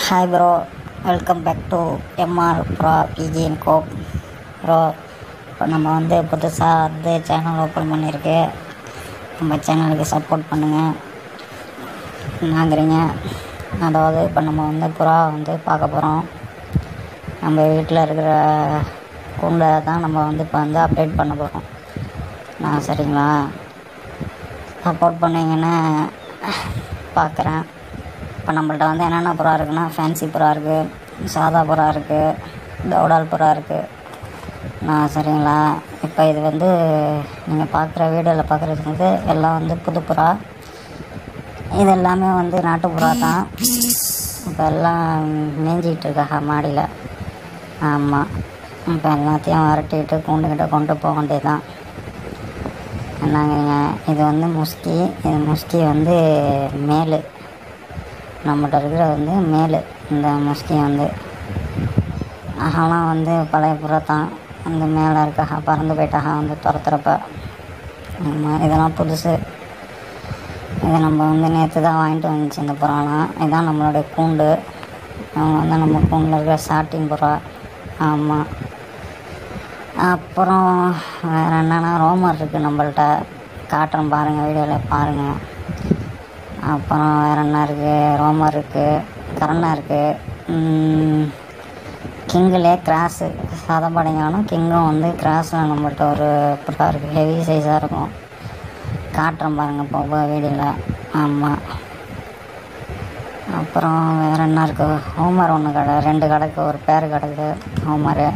hi bro welcome back to MR bro BGN கோப் bro இப்போ நம்ம வந்து புதுசாக வந்து சேனல் ஓப்பன் பண்ணியிருக்கு நம்ம சேனலுக்கு சப்போர்ட் பண்ணுங்கள் நாங்கிறீங்க அதாவது இப்போ நம்ம வந்து புறா வந்து பார்க்க போகிறோம் நம்ம வீட்டில் இருக்கிற கூண்டை தான் நம்ம வந்து இப்போ வந்து அப்டேட் பண்ண போகிறோம் நான் சரிங்களா சப்போர்ட் பண்ணீங்கன்னு பார்க்குறேன் இப்போ நம்மள்ட்ட வந்து என்னென்ன புறா இருக்குன்னா ஃபேன்சி புறா இருக்குது சாதா புறா இருக்குது தௌடால் புறா இருக்குது நான் சரிங்களா இப்போ இது வந்து நீங்கள் பார்க்குற வீடியோவில் பார்க்குறது வந்து எல்லாம் வந்து புது புறா இது எல்லாமே வந்து நாட்டு புறா தான் இப்போ எல்லாம் மேய்ஞ்சிக்கிட்டு இருக்காங்க மாடியில் ஆமாம் இப்போ எல்லாத்தையும் விரட்டிட்டு கூண்டுக்கிட்ட கொண்டு போக வேண்டியதுதான் என்னங்கிறீங்க இது வந்து முஸ்கி இது முஸ்கி வந்து மேலு நம்மகிட்ட இருக்கிற வந்து மேலு இந்த முஸ்கி வந்து அகலாம் வந்து பழைய புறா தான் அந்த மேலே இருக்க பறந்து போயிட்டாக வந்து துரத்துறப்ப ஆமாம் இதெல்லாம் புதுசு இதை நம்ம வந்து நேற்று தான் வாங்கிட்டு வந்துச்சு இந்த புறாலாம் இதுதான் நம்மளுடைய கூண்டு அவங்க வந்து நம்ம கூண்டில் இருக்கிற சாட்டின் புறா ஆமாம் அப்புறம் வேறு என்னென்னா ரோமர் இருக்குது நம்மள்ட்ட காட்டுறோம் பாருங்கள் வீடியோவில் பாருங்கள் அப்புறம் வேறு என்ன இருக்குது ரோமர் இருக்குது கரணா இருக்குது கிங்கிலே கிராஸு சதப்படையானும் கிங்கும் வந்து கிராஸில் நம்மள்ட்ட ஒரு புறா இருக்குது ஹெவி சைஸாக இருக்கும் காட்டுறோம் பாருங்கள் இப்போ வீடியோவில் ஆமாம் அப்புறம் வேறு என்ன இருக்குது ஹோமர் ஒன்று கடை ரெண்டு கடைக்கு ஒரு பேர் கிடக்கு ஹோமரு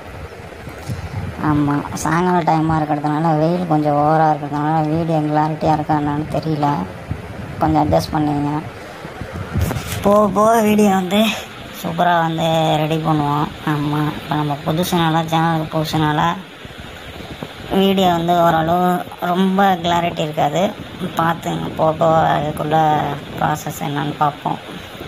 ஆமாம் சாயங்காலம் டைமாக இருக்கிறதுனால வெயில் கொஞ்சம் ஓவராக இருக்கிறதுனால வீடியோ கிளாரிட்டியாக இருக்கா என்னன்னு தெரியல கொஞ்சம் அட்ஜஸ்ட் பண்ணிங்க போக போக வீடியோ வந்து சூப்பராக வந்து ரெடி பண்ணுவோம் ஆமாம் இப்போ நம்ம புதுசுனால சேனலுக்கு புதுசுனால வீடியோ வந்து ஓரளவு ரொம்ப கிளாரிட்டி இருக்காது பார்த்துங்க போக போக அதுக்குள்ளே ப்ராசஸ் என்னன்னு பார்ப்போம்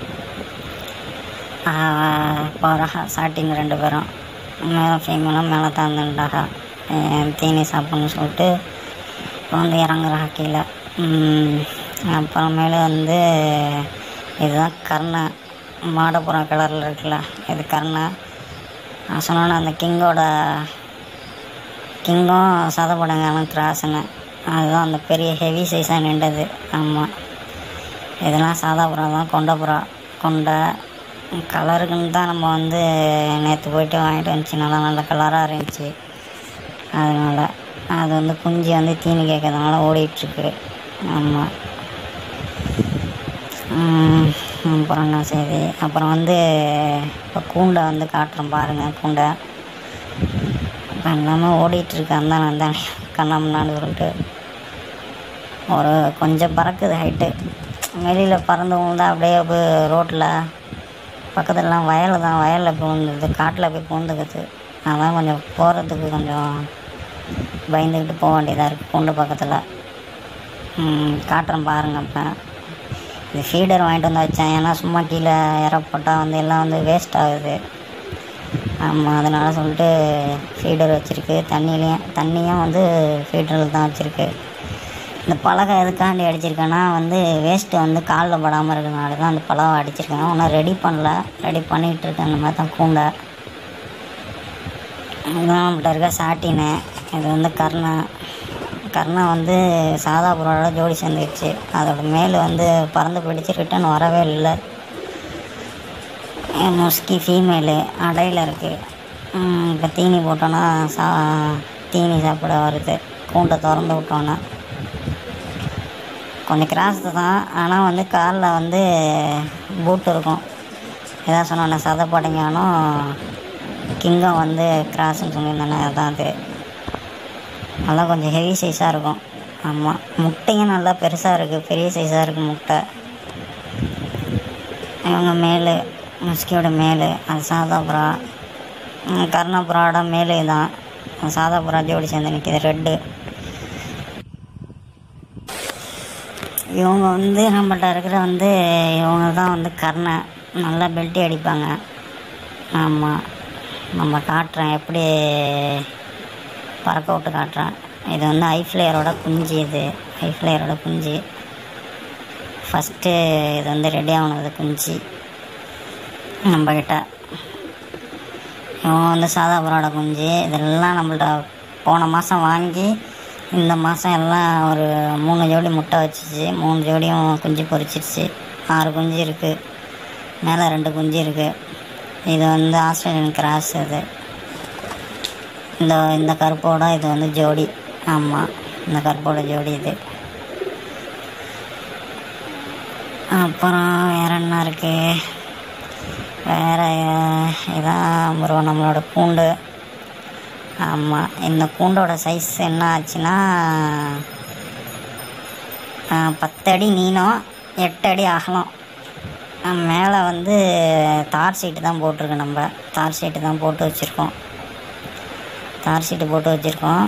போகிறாக ஸ்டார்டிங் ரெண்டு பேரும் மேலே ஃபீமேலும் மேலே தாழ்ந்துட்டாக தீனி சாப்பிட்ணுன்னு சொல்லிட்டு இப்போ வந்து இறங்குறாங்க கீழே அப்புறமேலு வந்து இதுதான் கர்ணை மாடப்புறம் கலரில் இருக்குல்ல இது கர்ணை நான் சொன்னோன்னே அந்த கிங்கோட கிங்கும் சதப்படங்காலும் கிராஸுன்னு அதுதான் அந்த பெரிய ஹெவி சைஸாக நின்றது ஆமாம் இதெல்லாம் சாதா புறா தான் கொண்ட புறா கொண்டை கலருக்குன்னு தான் நம்ம வந்து நேற்று போயிட்டு வாங்கிட்டு வந்துச்சு நல்லா நல்ல கலராக இருந்துச்சு அதனால் அது வந்து குஞ்சு வந்து தீனி கேட்கறதுனால ஓடிட்டுருக்கு ஆமாம் அப்புறம் என்ன செய்தி அப்புறம் வந்து இப்போ கூண்டை வந்து காட்டுறோம் பாருங்கள் கூண்டை இப்போ எல்லாமே ஓடிட்டுருக்கு அந்த அந்த கண்ணாமண்ணான்னு சொல்லிட்டு ஒரு கொஞ்சம் பறக்குது ஹைட்டு வெளியில் பறந்து விழுந்தா அப்படியே போய் ரோட்டில் பக்கத்துலலாம் வயல் தான் வயலில் பூந்துது காட்டில் போய் பூந்துக்குது அதான் கொஞ்சம் போகிறதுக்கு கொஞ்சம் பயந்துக்கிட்டு போக வேண்டியதாக இருக்குது கூண்டு பக்கத்தில் காட்டுறேன் பாருங்கள் இப்போ இது ஃபீடர் வாங்கிட்டு வந்து வச்சேன் ஏன்னா சும்மா கீழே இற போட்டால் வந்து எல்லாம் வந்து வேஸ்ட் ஆகுது ஆமாம் அதனால் சொல்லிட்டு ஃபீடர் வச்சுருக்கு தண்ணியிலையும் தண்ணியும் வந்து ஃபீடரில் தான் வச்சுருக்கு இந்த பலகை எதுக்காண்டி அடிச்சிருக்கேன்னா வந்து வேஸ்ட்டு வந்து காலில் படாமல் இருக்கிறனால தான் அந்த பலகை அடிச்சிருக்கேன் இன்னும் ரெடி பண்ணல ரெடி பண்ணிகிட்டு இருக்கேன் அந்த மாதிரி தான் கூண்டை இதுதான் நம்மகிட்ட இருக்க சாட்டினு இது வந்து கர்ணை கர்ணை வந்து சாதா புறாவோட ஜோடி சேர்ந்துருச்சு அதோட மேல் வந்து பறந்து போயிடுச்சு ரிட்டன் வரவே இல்லை முஸ்கி ஃபீமேலு அடையில் இருக்குது இப்போ தீனி போட்டோன்னா சா தீனி சாப்பிட வருது கூண்டை திறந்து விட்டோன்னா கொஞ்சம் கிராஸ் தான் ஆனால் வந்து காலில் வந்து பூட் இருக்கும் எதாவது சொன்னோன்னே சதப்படைங்கானும் கிங்கம் வந்து கிராஸ்ன்னு சொல்லியிருந்தேனே அதான் அது நல்லா கொஞ்சம் ஹெவி சைஸாக இருக்கும் ஆமாம் முட்டையும் நல்லா பெருசாக இருக்குது பெரிய சைஸாக இருக்குது முட்டை இவங்க மேலே முஸ்கியோட மேலே அது சாதா புறா கர்ணபுறாவோட மேலே தான் சாதா புறா ஜோடி சேர்ந்து நிற்கிது ரெட்டு இவங்க வந்து நம்மள்ட்ட இருக்கிற வந்து இவங்க தான் வந்து கர்ணை நல்லா பெல்ட்டி அடிப்பாங்க ஆமாம் நம்ம காட்டுறேன் எப்படி பறக்க விட்டு காட்டுறேன் இது வந்து ஐஃப்ளேயரோட குஞ்சு இது ஐஃப்ளேயரோட குஞ்சு ஃபஸ்ட்டு இது வந்து ரெடி ஆகணுது குஞ்சு நம்மக்கிட்ட இவன் வந்து சாதா புறாட குஞ்சு இதெல்லாம் நம்மள்ட்ட போன மாதம் வாங்கி இந்த மாதம் எல்லாம் ஒரு மூணு ஜோடி முட்டை வச்சிச்சு மூணு ஜோடியும் குஞ்சு பொரிச்சிருச்சு ஆறு குஞ்சு இருக்குது மேலே ரெண்டு குஞ்சு இருக்குது இது வந்து ஆஸ்திரேலியன் கிராஸ் இது இந்த இந்த கருப்போட இது வந்து ஜோடி ஆமாம் இந்த கருப்போட ஜோடி இது அப்புறம் வேற என்ன இருக்குது வேறு இதான் ப்ரோ நம்மளோட கூண்டு ஆமாம் இந்த கூண்டோட சைஸ் என்ன ஆச்சுன்னா ஆ, பத்தடி நீளம் எட்டு அடி அகலம் மேலே வந்து தார் சீட்டு தான் போட்டிருக்கு நம்ம தார் சீட்டு தான் போட்டு வச்சுருக்கோம் தார் சீட்டு போட்டு வச்சுருக்கோம்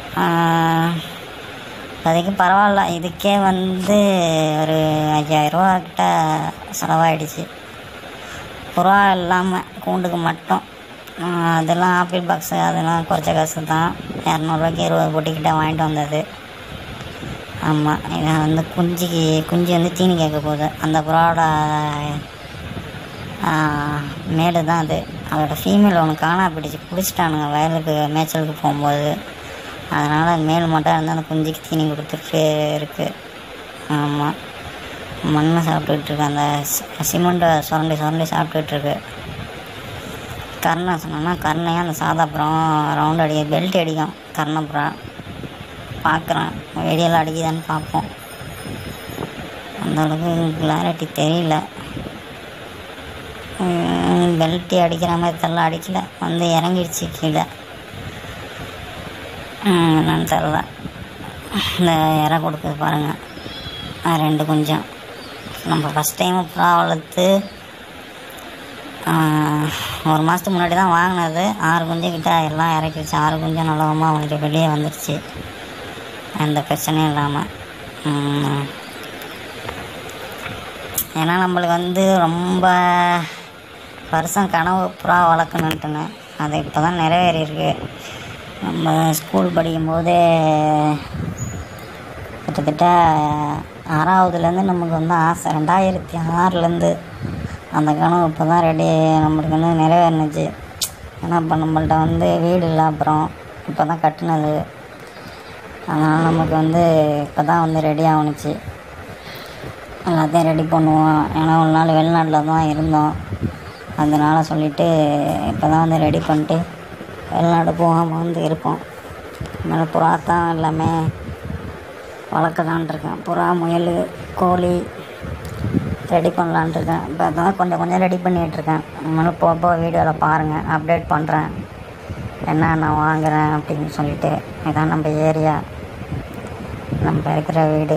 இப்போதைக்கு பரவாயில்ல இதுக்கே வந்து ஒரு ஐயாயிரரூவா கிட்ட செலவாயிடுச்சு புறா இல்லாமல் கூண்டுக்கு மட்டும் ஆஹ் அதெல்லாம் ஆப்பிள் பாக்ஸு அதெல்லாம் குறைச்ச காசு தான் இரநூறுவாய்க்கு இருபது பொட்டிக்கிட்ட வாங்கிட்டு வந்தது ஆமாம் இதை வந்து குஞ்சுக்கு குஞ்சு வந்து தீனி கேட்க போகுது அந்த புறாவோட மேடு தான் அது அதோட ஃபீமேல் ஒன்று காணா போயிடுச்சு பிடிச்சிட்டானுங்க வயலுக்கு மேய்ச்சலுக்கு போகும்போது அதனால் மேல் மட்டும் இருந்து அந்த குஞ்சுக்கு தீனி கொடுத்துட்டு இருக்குது ஆமாம் மண் சாப்பிட்டுட்டு இருக்கு அந்த சி- சிமெண்ட்டை சுரண்டி சுரண்டி சாப்பிட்டுட்டு இருக்கு கர்ணை சொன்னோன்னா கர்ணையாக அந்த சாதாப்புறம் ரவுண்ட் அடிக்க பெல்ட் அடிக்கும் கர்ணப்புறம் பார்க்குறேன் வெடியெல்லாம் அடிக்குதான்னு பார்ப்போம் அந்த அளவுக்கு கிளாரிட்டி தெரியல பெல்ட்டி அடிக்கிற மாதிரி தெரியல அடிக்கல வந்து இறங்கிடுச்சு கீழே ம், என்னன்னு தெரில இந்த இறை கொடுக்குது பாருங்கள் அது ரெண்டு குஞ்சம் நம்ம ஃபஸ்ட் டைம் புறா வளர்த்து ஆஹ், ஒரு மாதத்துக்கு முன்னாடி தான் வாங்கினது ஆறு குஞ்சு கிட்ட எல்லாம் இறக்கிடுச்சு ஆறு குஞ்சம் நல்லவமாக அவங்களுக்கு வெளியே வந்துடுச்சு எந்த பிரச்சனையும் இல்லாமல் உம், ஏன்னா நம்மளுக்கு வந்து ரொம்ப வருஷம் கனவு புறா வளர்க்கணுன்ட்டுன்னு அது இப்போ தான் நிறைவேறியிருக்கு நம்ம ஸ்கூல் படிக்கும்போது கிட்டத்தட்ட ஆறாவதுலேருந்து நமக்கு வந்து ஆசை ரெண்டாயிரத்தி ஆறுலேருந்து அந்த கனவு இப்போ தான் ரெடி நம்மளுக்கு வந்து நிறைவேறினுச்சு ஏன்னா இப்போ நம்மள்ட்ட வந்து வீடு இல்லை அப்புறம் இப்போ தான் கட்டினது அதனால் நமக்கு வந்து இப்போ தான் வந்து ரெடி ஆகுனுச்சு எல்லாத்தையும் ரெடி பண்ணுவோம் ஏன்னா ஒரு நாள் வெளிநாட்டில் தான் இருந்தோம் அதனால் சொல்லிவிட்டு இப்போ தான் வந்து ரெடி பண்ணிட்டு வெளிநாடு போகாமல் வந்து இருக்கோம் அதனால் புறா தான் எல்லாமே வளர்க்கலான் இருக்கேன் புறா முயல் கோழி ரெடி பண்ணலான் இருக்கேன் இப்போ தான் கொஞ்சம் கொஞ்சம் ரெடி பண்ணிகிட்ருக்கேன் அதனால் போக போக வீடியோவில் பாருங்கள் அப்டேட் பண்ணுறேன் என்ன நான் வாங்குறேன் அப்படின்னு சொல்லிட்டு இதான் நம்ம ஏரியா நம்ம இருக்கிற வீடு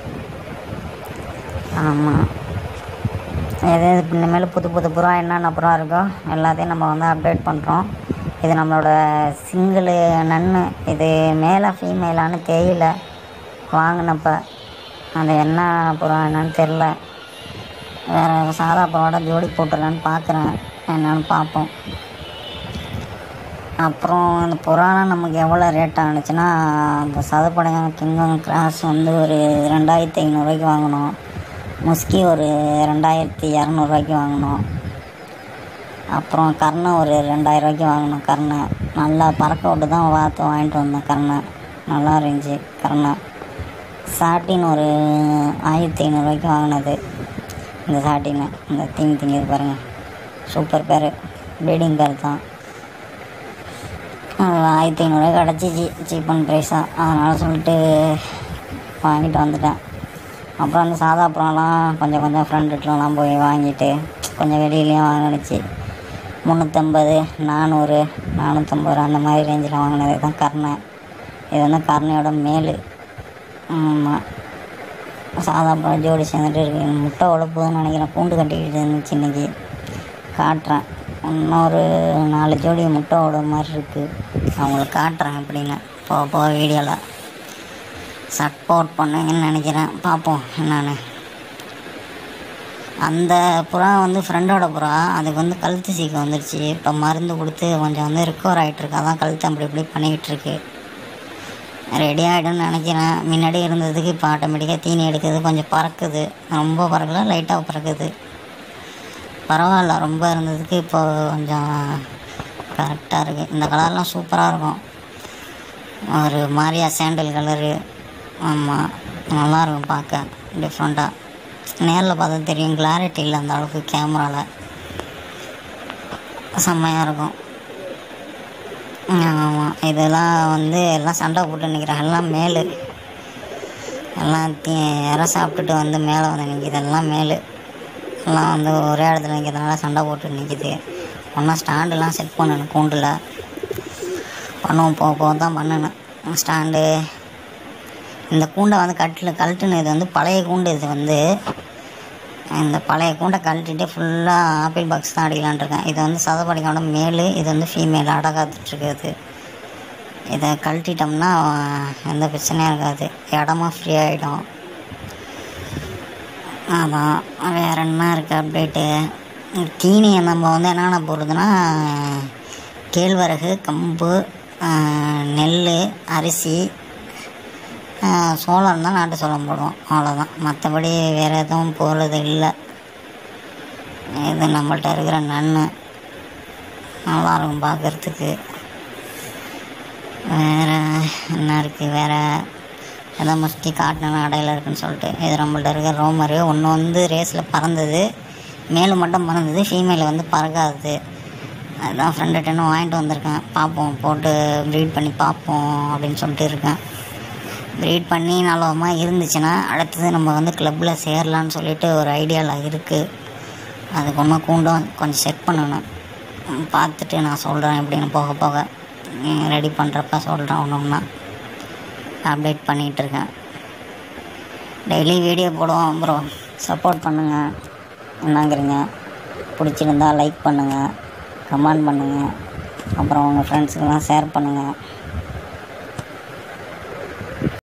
ஆமாம் எது எது இனிமேல் புது புது புறா என்னென்ன புறா இருக்கோ எல்லாத்தையும் நம்ம வந்து அப்டேட் பண்ணுறோம் இது நம்மளோட சிங்கிள் நன்னு இது மேலே ஃபீமேலான்னு தெரியல வாங்கினப்ப அது என்ன புறா என்னன்னு தெரில வேறு சாதா புறாவோட ஜோடி போட்டுடலான்னு பார்க்குறேன் என்னன்னு பார்ப்போம் அப்புறம் அந்த புறாலாம் நமக்கு எவ்வளோ ரேட் ஆனுச்சுன்னா அந்த சதப்படையம் கிங்கம் கிராஸ் வந்து ஒரு ரெண்டாயிரத்தி ஐநூறுரூவாய்க்கு வாங்கினோம் முஸ்கி ஒரு ரெண்டாயிரத்தி இரநூறுவாய்க்கு வாங்கினோம் அப்புறம் கர்ணை ஒரு ரெண்டாயிரரூவாய்க்கு வாங்கினோம் கர்ணை நல்லா பறக்க விட்டு தான் பார்த்து வாங்கிட்டு வந்தேன் கர்ணை நல்லா இருந்துச்சு கர்ணை சாட்டின் ஒரு ஆயிரத்தி ஐநூறுரூவாய்க்கு வாங்கினது இந்த சாட்டினை இந்த தீனி திங்கிறது பாருங்கள் சூப்பர் பேர் ப்ரீடிங் பேர் தான் அது ஆயிரத்தி ஐநூறுரூவா கிடச்சிச்சு சீப் அண்ட் ப்ரைஸாக அதனால் சொல்லிட்டு வாங்கிட்டு வந்துட்டேன் அப்புறம் அந்த சாதா அப்புறம்லாம் கொஞ்சம் கொஞ்சம் ஃப்ரெண்டுகிட்டலாம் போய் வாங்கிட்டு கொஞ்சம் வெளியிலையும் வாங்கினுச்சு முந்நூற்றம்பது நானூறு நானூற்றம்பது ரூபா அந்த மாதிரி ரேஞ்சில் வாங்கினது தான் கர்ணை இது வந்து கர்ணையோட மேல் ஆமாம் சாதா பழம் ஜோடி சேர்ந்துட்டு இருக்கு முட்டை உழப்புதுன்னு நினைக்கிறேன் கூண்டு கட்டிக்கிட்டு இருந்துச்சு இன்னைக்கு காட்டுறேன் இன்னொரு நாலு ஜோடி முட்டை விட மாதிரி இருக்குது அவங்களுக்கு காட்டுறேன் அப்படின்னு போக போக வீடியோவில் சப்போர்ட் பண்ணுங்கன்னு நினைக்கிறேன் பார்ப்போம் என்னன்னு அந்த புறா வந்து ஃப்ரெண்டோட புறா அதுக்கு வந்து கழுத்து சீக்கம் வந்துருச்சு இப்போ மருந்து கொடுத்து கொஞ்சம் வந்து ரிக்கவர் ஆகிட்டுருக்கு அதான் கழுத்து அப்படி இப்படி பண்ணிக்கிட்டு இருக்கு ரெடி ஆகிடும்னு நினைக்கிறேன் முன்னாடி இருந்ததுக்கு இப்போ ஆட்டோமேட்டிக்காக தீனி எடுக்குது கொஞ்சம் பறக்குது ரொம்ப பறக்கல லைட்டாக பறக்குது பரவாயில்ல ரொம்ப இருந்ததுக்கு இப்போ கொஞ்சம் கரெக்டாக இருக்குது இந்த கலர்லாம் சூப்பராக இருக்கும் ஒரு மாதிரியா சாண்டல் கலரு ஆமாம் நல்லாயிருக்கும் பார்க்க டிஃப்ரெண்ட்டாக நேரில் பார்த்தா தெரியும் கிளாரிட்டி இல்லை அந்த அளவுக்கு கேமராவில் செம்மையாக இருக்கும் ஆமாம் இதெல்லாம் வந்து எல்லாம் சண்டை போட்டு நிற்கிறாங்க எல்லாம் மேலு எல்லாம் தீ இற சாப்பிட்டுட்டு வந்து மேலே வந்து நிற்கிது எல்லாம் மேலு எல்லாம் வந்து ஒரே இடத்துல நிற்கிறதுனால சண்டை போட்டு நிற்கிது ஒன்றா ஸ்டாண்டுலாம் செட் பண்ணணும் கூண்டில் பண்ணுவோம் போக போக தான் பண்ணணும் ஸ்டாண்டு இந்த கூண்டை வந்து கட்டில் கழட்டுன இது வந்து பழைய கூண்டு இது வந்து இந்த பழைய கூண்டை கழட்டிட்டு ஃபுல்லாக ஆப்பிள் பாக்ஸ் தான் அடிக்கலான் இருக்கேன் இது வந்து சதப்படிக்கோட மேலு இது வந்து ஃபீமேல் அடை காத்துட்ருக்குது இதை கழட்டிட்டோம்னா எந்த பிரச்சனையும் இருக்காது இடமா ஃப்ரீ ஆகிடும் ஆமாம் வேறு என்ன இருக்குது அப்டேட்டு தீனியை நம்ம வந்து என்னென்ன போடுறதுன்னா கேழ்வரகு கம்பு நெல் அரிசி ஆஹ் சோளம் தான் நாட்டு சோளம் போடுவோம் அவ்வளோதான் மற்றபடி வேறு எதுவும் போடுறது இல்லை இது நம்மள்ட்ட இருக்கிற நன்னு நல்லாயிருக்கும் பார்க்குறதுக்கு வேறு என்ன இருக்குது வேறு எதை முஸ்டி காட்டினா அடையில் இருக்குன்னு சொல்லிட்டு இது நம்மள்ட்ட இருக்கிற ரோமரு ஒன்று வந்து ரேஸில் பறந்தது மேலும் மட்டும் பறந்தது ஃபீமேல் வந்து பறக்காது அதுதான் ஃப்ரெண்டுகிட்ட வாங்கிட்டு வந்திருக்கேன் பார்ப்போம் போட்டு ப்ரீட் பண்ணி பார்ப்போம் அப்படின்னு சொல்லிட்டு இருக்கேன் ப்ரீட் பண்ணி நல்லவமா இருந்துச்சுன்னா அடுத்தது நம்ம வந்து கிளப்பில் சேரலான்னு சொல்லிட்டு ஒரு ஐடியாவில் இருக்குது அதுக்கு ஒன்றும் கூண்டும் கொஞ்சம் செக் பண்ணணும் ம், பார்த்துட்டு நான் சொல்கிறேன் எப்படின்னு போக போக ரெடி பண்ணுறப்ப சொல்கிறேன் ஒன்று ஒன்றா அப்டேட் பண்ணிகிட்ருக்கேன் டெய்லி வீடியோ போடுவோம் ப்ரோ சப்போர்ட் பண்ணுங்கள் என்னங்கிறீங்க பிடிச்சிருந்தா லைக் பண்ணுங்கள் கமெண்ட் பண்ணுங்கள் அப்புறம் உங்கள் ஃப்ரெண்ட்ஸுக்கெல்லாம் ஷேர் பண்ணுங்கள்